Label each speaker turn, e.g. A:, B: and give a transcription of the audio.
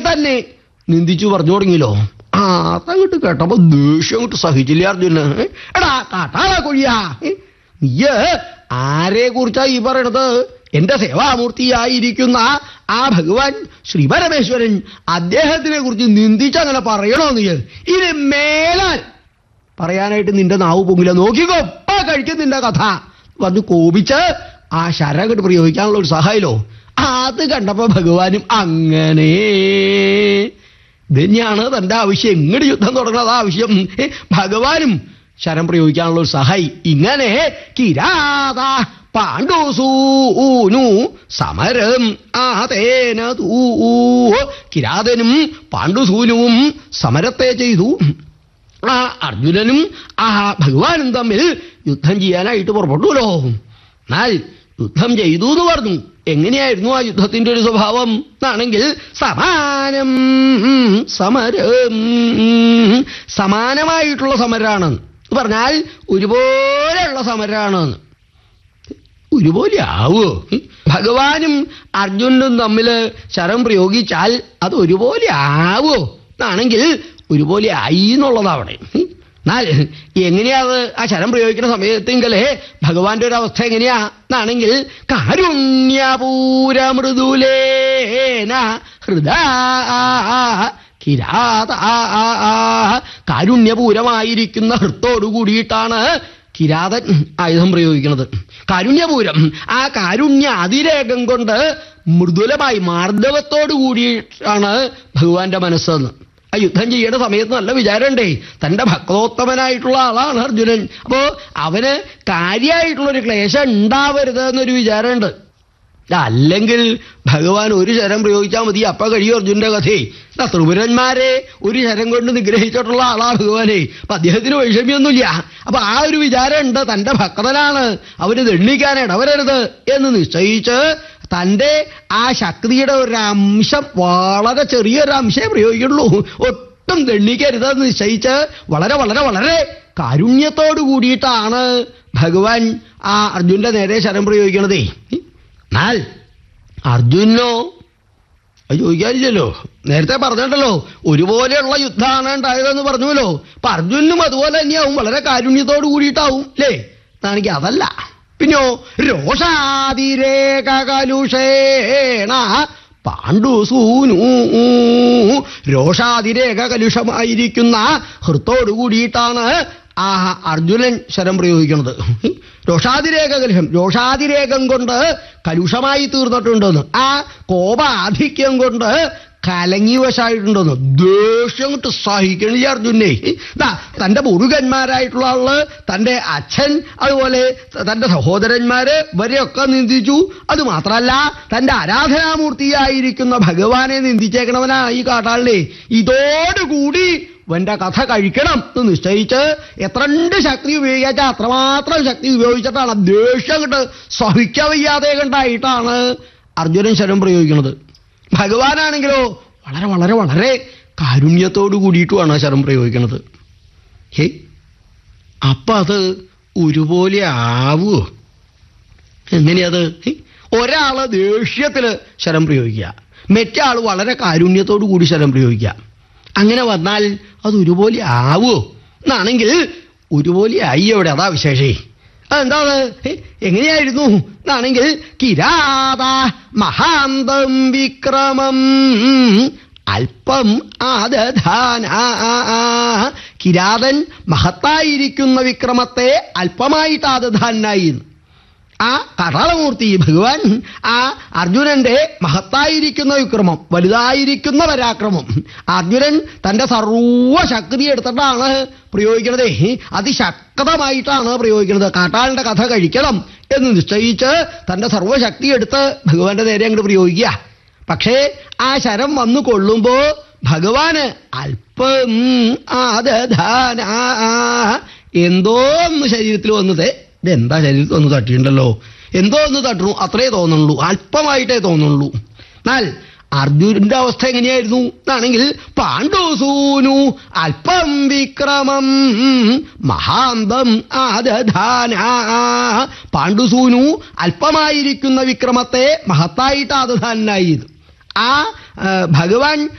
A: തന്നെ നിന്ദിച്ചു പറഞ്ഞു തുടങ്ങിയല്ലോ ആ അതങ്ങോട്ട് കേട്ടപ്പോ ദേഷ്യം അങ്ങോട്ട് സഹിച്ചില്ല അർജുന് എടാ കാട്ടാളാ കൊഴിയാ നീയ് ആരെ കുറിച്ചാ ഈ പറയണത് എന്റെ സേവാമൂർത്തിയായിരിക്കുന്ന ആ ഭഗവാൻ ശ്രീ പരമേശ്വരൻ അദ്ദേഹത്തിനെ കുറിച്ച് നിന്ദിച്ചങ്ങനെ പറയണോ നീ ഇനി മേലാൽ പറയാനായിട്ട് നിന്റെ നാവ് പൊങ്ങില്ല നോക്കിക്കോ ഇപ്പൊ കഴിക്കും നിന്റെ കഥ വന്ന് കോപിച്ച് ആ ശരകട്ട് പ്രയോഗിക്കാനുള്ള ഒരു സഹായമല്ലോ അത് കണ്ടപ്പോ ഭഗവാനും അങ്ങനെ ഇതന്നെയാണ് തന്റെ ആവശ്യം എങ്ങോട്ട് യുദ്ധം തുടങ്ങുന്നത് ആവശ്യം ഏ, ഭഗവാനും ശരം പ്രയോഗിക്കാനുള്ള ഒരു സഹായി ഇങ്ങനെ കിരാത പാണ്ഡുസൂനു സമരം ആതേന തൂ കിരാതനും പാണ്ഡുസൂനുവും സമരത്തെ ചെയ്തു ആ അർജുനനും ആ ഭഗവാനും തമ്മിൽ യുദ്ധം ചെയ്യാനായിട്ട് പുറപ്പെട്ടുല്ലോ എന്നാൽ യുദ്ധം ചെയ്തു എന്ന് പറഞ്ഞു എങ്ങനെയായിരുന്നു ആ യുദ്ധത്തിന്റെ ഒരു സ്വഭാവം എന്നാണെങ്കിൽ സമാനം സമരം സമാനമായിട്ടുള്ള സമരാണ് എന്ന് പറഞ്ഞാൽ ഒരുപോലെയുള്ള സമരാണ് ഒരുപോലെ ആവോ ഭഗവാനും അർജുനനും തമ്മിൽ ശരം പ്രയോഗിച്ചാൽ അത് ഒരുപോലെ ആവോ എന്നാണെങ്കിൽ ഒരുപോലെ ആയി എന്നുള്ളതാവണേ എന്നാൽ എങ്ങനെയാ അത് ആ ശരം പ്രയോഗിക്കുന്ന സമയത്തെങ്കിലേ ഭഗവാന്റെ ഒരു അവസ്ഥ എങ്ങനെയാ എന്നാണെങ്കിൽ കാരുണ്യപൂരമൃദുലേന ഹൃദാ കിരാത കാരുണ്യപൂരമായിരിക്കുന്ന ഹൃത്തോടു കൂടിയിട്ടാണ് കിരാതൻ ആയുധം പ്രയോഗിക്കുന്നത് കാരുണ്യപൂരം ആ കാരുണ്യ അതിരേകം കൊണ്ട് മൃദുലമായി മാർദ്ദവത്തോടു കൂടിയിട്ടാണ് ഭഗവാന്റെ മനസ്സെന്ന് ആ യുദ്ധം ചെയ്യേണ്ട സമയത്ത് നല്ല വിചാരമുണ്ടേ തന്റെ ഭക്തോത്തമനായിട്ടുള്ള ആളാണ് അർജുനൻ അപ്പോ അവന് കാര്യമായിട്ടുള്ള ഒരു ക്ലേശം ഉണ്ടാവരുത് എന്നൊരു വിചാരമുണ്ട് അല്ലെങ്കിൽ ഭഗവാൻ ഒരു ശരം പ്രയോഗിച്ചാൽ മതി അപ്പ കഴിയും അർജുന്റെ കഥയെ ദാ ത്രിപുരന്മാരെ ഒരു ശരം കൊണ്ട് നിഗ്രഹിച്ചിട്ടുള്ള ആളാ ഭഗവാനെ അപ്പൊ അദ്ദേഹത്തിന് വൈഷമ്യൊന്നുമില്ല അപ്പൊ ആ ഒരു വിചാരമുണ്ട് തന്റെ ഭക്തനാണ് അവന് ദണ്ഡിക്കാൻ ഇടവരരുത് എന്ന് നിശ്ചയിച്ച് തന്റെ ആ ശക്തിയുടെ ഒരു അംശം വളരെ ചെറിയൊരു അംശമേ പ്രയോഗിക്കുള്ളൂ ഒട്ടും ദണ്ഡിക്കരുതെന്ന് നിശ്ചയിച്ച് വളരെ വളരെ വളരെ കാരുണ്യത്തോടു കൂടിയിട്ടാണ് ഭഗവാൻ ആ അർജുന്റെ നേരെ ശരം പ്രയോഗിക്കണതേ എന്നാൽ അർജുനോ അത് ചോദിക്കാനില്ലല്ലോ നേരത്തെ പറഞ്ഞിട്ടല്ലോ ഒരുപോലെയുള്ള യുദ്ധമാണ് ഉണ്ടായതെന്ന് പറഞ്ഞുവല്ലോ അപ്പൊ അർജുനും അതുപോലെ തന്നെയാവും വളരെ കാരുണ്യത്തോട് കൂടിയിട്ടാവും അല്ലേ എന്നാണെങ്കിൽ അതല്ല പിന്നെയോ രോഷാതിരേക കലുഷേണ പാണ്ഡുസൂനു രോഷാതിരേക കലുഷമായിരിക്കുന്ന ഹൃത്തോടു കൂടിയിട്ടാണ് ആ അർജുനൻ ശരം പ്രയോഗിക്കുന്നത് രോഷാതിരേഖ കലുഷം രോഷാതിരേഖം കൊണ്ട് കലുഷമായി തീർന്നിട്ടുണ്ടെന്ന് ആ കോപാധിക്യം കൊണ്ട് കലങ്ങി വശായിട്ടുണ്ടെന്ന് ദേഷ്യം കൊണ്ട് സഹിക്കണില്ല അർജുനെ ദാ തന്റെ മുരുകന്മാരായിട്ടുള്ള ആള് തന്റെ അച്ഛൻ അതുപോലെ തന്റെ സഹോദരന്മാര് ഇവരെയൊക്കെ നിന്ദിച്ചു അത് മാത്രമല്ല തന്റെ ആരാധനാമൂർത്തിയായിരിക്കുന്ന ഭഗവാനെ നിന്ദിച്ചേക്കണവനാ ഈ കാട്ടാളിനെ ഇതോടുകൂടി ഇവന്റെ കഥ കഴിക്കണം എന്ന് നിശ്ചയിച്ച് എത്രണ്ട് ശക്തി ഉപയോഗിച്ചാൽ അത്രമാത്രം ശക്തി ഉപയോഗിച്ചിട്ടാണ് ദേഷ്യം കണ്ട് സഹിക്കാൻ വയ്യാതെ കണ്ടായിട്ടാണ് അർജുനൻ ശരം പ്രയോഗിക്കുന്നത് ഭഗവാനാണെങ്കിലോ വളരെ വളരെ വളരെ കാരുണ്യത്തോടു കൂടിയിട്ടുമാണ് ആ ശരം പ്രയോഗിക്കുന്നത് ഹേ അപ്പൊ അത് ഒരുപോലെ ആവുമോ എങ്ങനെയത് ഹേ, ഒരാള് ദേഷ്യത്തില് ശരം പ്രയോഗിക്കുക മറ്റേ ആള് വളരെ കാരുണ്യത്തോടു കൂടി ശരം പ്രയോഗിക്കുക അങ്ങനെ വന്നാൽ അത് ഒരുപോലെ ആവുമോ എന്നാണെങ്കിൽ ഒരുപോലെ ആയി അവിടെ അതാ വിശേഷേ അതെന്താണ് ഹേ, എങ്ങനെയായിരുന്നു എന്നാണെങ്കിൽ കിരാത മഹാന്തം വിക്രമം അല്പം ആദധാന കിരാതൻ മഹത്തായിരിക്കുന്ന വിക്രമത്തെ അല്പമായിട്ട് ആദധാനായി ആ കടാളമൂർത്തി ഭഗവാൻ ആ അർജുനന്റെ മഹത്തായിരിക്കുന്ന വിക്രമം വലുതായിരിക്കുന്ന പരാക്രമം അർജുനൻ തന്റെ സർവശക്തി എടുത്തിട്ടാണ് പ്രയോഗിക്കുന്നത് അതിശക്തമായിട്ടാണ് പ്രയോഗിക്കുന്നത് കാട്ടാളിന്റെ കഥ കഴിക്കണം എന്ന് നിശ്ചയിച്ച് തന്റെ സർവശക്തി എടുത്ത് ഭഗവാന്റെ നേരെ അങ്ങോട്ട് പ്രയോഗിക്കുക പക്ഷേ ആ ശരം വന്നു കൊള്ളുമ്പോ ഭഗവാന് അല്പം ആദധാന എന്തോ ഒന്ന് ശരീരത്തിൽ വന്നത് ഇതെന്താ ശരീരത്തിൽ ഒന്ന് തട്ടിയിട്ടുണ്ടല്ലോ എന്തോ ഒന്ന് തട്ടണു അത്രേ തോന്നുള്ളൂ അല്പമായിട്ടേ തോന്നുള്ളൂ എന്നാൽ അർജുനന്റെ അവസ്ഥ എങ്ങനെയായിരുന്നു എന്നാണെങ്കിൽ പാണ്ഡുസൂനു അല്പം വിക്രമം മഹാന്തം ആദധാന പാണ്ഡുസൂനു അല്പമായിരിക്കുന്ന വിക്രമത്തെ മഹത്തായിട്ട് ആദധാനായി ആ ആ, ഭഗവാൻ